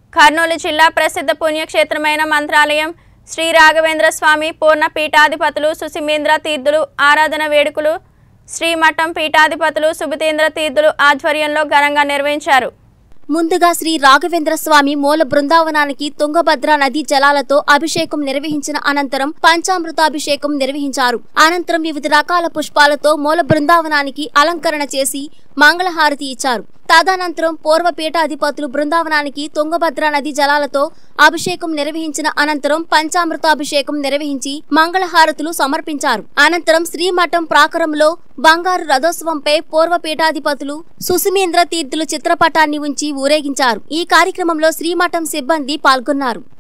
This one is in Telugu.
కర్నూలు జిల్లా ప్రసిద్ధ పుణ్యక్షేత్రమైన మంత్రాలయం శ్రీ రాఘవేంద్ర స్వామి పూర్ణ పీఠాధిపతులు సుసిమేంద్ర తీర్థులు ఆరాధన వేడుకలు శ్రీమఠం పీఠాధిపతులు సుబితేంద్ర తీర్థులు ఆధ్వర్యంలో ఘనంగా నిర్వహించారు ముందుగా శ్రీ రాఘవేంద్ర స్వామి మూల బృందావనానికి తుంగభద్ర నదీ జలాలతో అభిషేకం నిర్వహించిన అనంతరం పంచామృతాభిషేకం నిర్వహించారు అనంతరం వివిధ రకాల పుష్పాలతో మూల బృందావనానికి అలంకరణ చేసి మంగళహారతి ఇచ్చారు తదనంతరం పూర్వ పీఠాధిపతులు బృందావనానికి తుంగభద్ర నది జలాలతో అభిషేకం నిర్వహించిన అనంతరం పంచామృతాభిషేకం నిర్వహించి మంగళహారతులు సమర్పించారు అనంతరం శ్రీమఠం ప్రాకారంలో బంగారు రథోత్సవంపై పూర్వ పీఠాధిపతులు సుసిమేంద్ర తీర్థులు చిత్రపటాన్ని ఉంచి ఊరేగించారు ఈ కార్యక్రమంలో శ్రీమఠం సిబ్బంది పాల్గొన్నారు